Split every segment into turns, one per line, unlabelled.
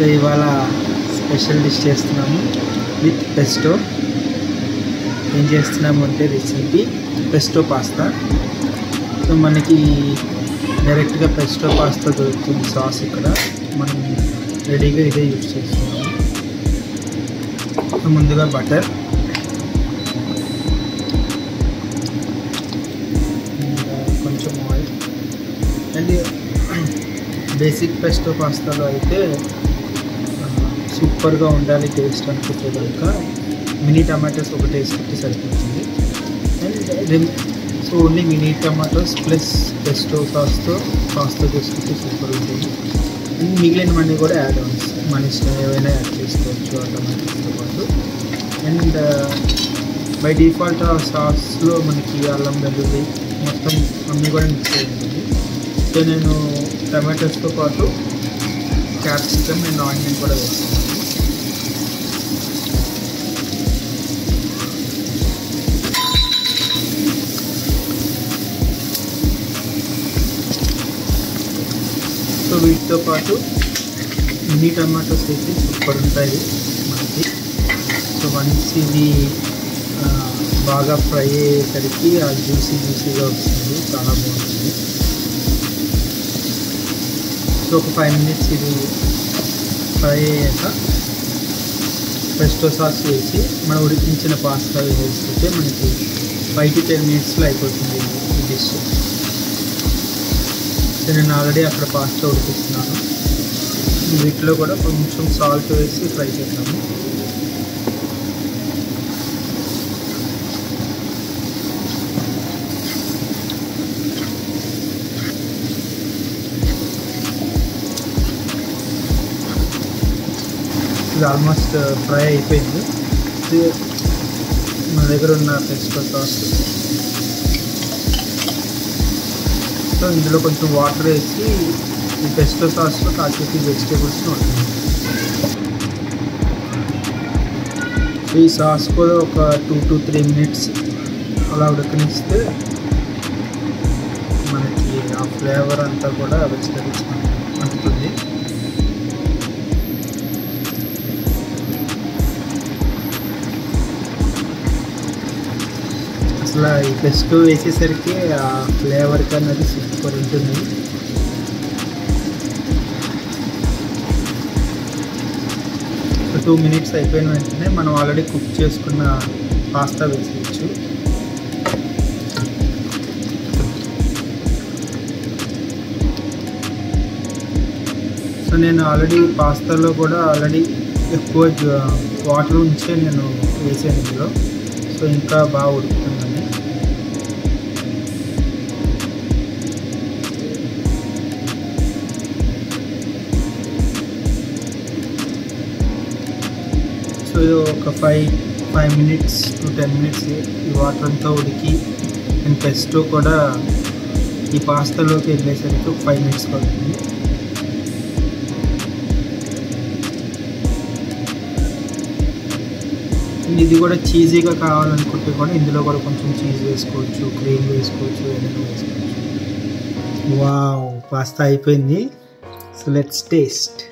So ఇవాళ special dish చేస్తున్నాము with pesto ఏం చేస్తున్నాము అంటే రెసిపీ పెస్టో పాస్తా సో మనకి డైరెక్ట్గా పెస్టో పాస్తా దొరుకుతుంది సాస్ ఇక్కడ మనం రెడీగా ఇదే యూజ్ చేస్తున్నాము సో ముందుగా బటర్ కొంచెం ఆయిల్ అండ్ బేసిక్ పెస్టో పాస్తాలో అయితే సూపర్గా ఉండాలి టేస్ట్ అనుకుంటే కనుక మినీ టమాటోస్ ఒకటి వేసుకుంటే సరిపోతుంది and so only mini tomatoes plus pesto సాస్తో పాస్తా చేసుకుంటే సూపర్ ఉంటుంది అండ్ మిగిలినవన్నీ కూడా యాడ్ ఆన్స్ మన ఇష్టం ఏవైనా యాడ్ చేసుకోవచ్చు ఆ టమాటోస్తో పాటు అండ్ బై డిఫాల్ట్ ఆ సాస్లో మనకి అల్లం వెల్లుల్లి మొత్తం అన్నీ కూడా మిక్స్ అయి ఉంటుంది సో నేను టమాటోస్తో పాటు క్యాప్సికమ్ అండ్ ఆనియన్ కూడా వేస్తున్నాను సో వీటితో పాటు మినీ టమాటోస్ అయితే సూపర్ ఉంటాయి మనకి సో వన్స్ ఇది బాగా ఫ్రై అయ్యేసరికి ఆ జ్యూసీ జ్యూసీగా వస్తుంది చాలా బాగుంటుంది సో ఒక ఫైవ్ మినిట్స్ ఇది ఫ్రై అయ్యాక పెస్టో సాస్ వేసి మనం ఉడికించిన పాస్తా వేసుకుంటే మనకి ఫైవ్ టు టెన్ మినిట్స్లో అయిపోతుంది ఈ డిష్ సో నేను ఆల్రెడీ అక్కడ పాస్తా ఉడికిస్తున్నాను వీటిలో కూడా కొంచెం సాల్ట్ వేసి ఫ్రై చేద్దాము ఇది ఆల్మోస్ట్ ఫ్రై అయిపోయింది మన దగ్గర ఉన్న పెస్టో సాస్ సో ఇందులో కొంచెం వాటర్ వేసి ఈ పెస్టో సాస్లో కాసేపు వెజిటేబుల్స్ ఉంటుంది సో ఈ సాస్ కూడా ఒక టూ టు త్రీ మినిట్స్ అలా ఉడకనిస్తే మనకి ఆ ఫ్లేవర్ అంతా కూడా వెజిటేబుల్స్ అందుతుంది అసలు ఈ పెస్ట్ వేసేసరికి ఆ ఫ్లేవర్ అనేది సూపర్ ఉంటుంది టూ మినిట్స్ అయిపోయిన వెంటనే మనం ఆల్రెడీ కుక్ చేసుకున్న పాస్తా వేసేయచ్చు సో నేను ఆల్రెడీ పాస్తాలో కూడా ఆల్రెడీ ఎక్కువ వాటర్ ఉంచే నేను వేసాను ఇందులో సో ఇంకా బాగా ఉడుకుతుందండి సో ఒక five five minutes to ten minutes ఈ వాటర్ అంతా ఉడికి అండ్ పెస్టో కూడా ఈ పాస్తాలోకి వెళ్ళేసరికి ఒక ఫైవ్ మినిట్స్ పడుతుంది ఇది కూడా చీజీగా కావాలనుకుంటే కూడా ఇందులో కూడా కొంచెం చీజ్ వేసుకోవచ్చు క్రీమ్ వేసుకోవచ్చు ఏదైనా వేసుకోవచ్చు వావ్ పాస్తా అయిపోయింది సో లెట్స్ టేస్ట్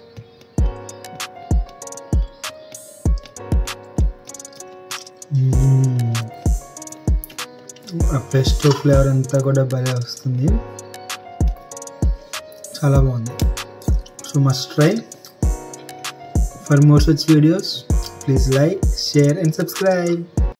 ఆ పెస్టో ఫ్లేవర్ అంతా కూడా భలే వస్తుంది చాలా బాగుంది so must try for more such videos Please like, share and subscribe.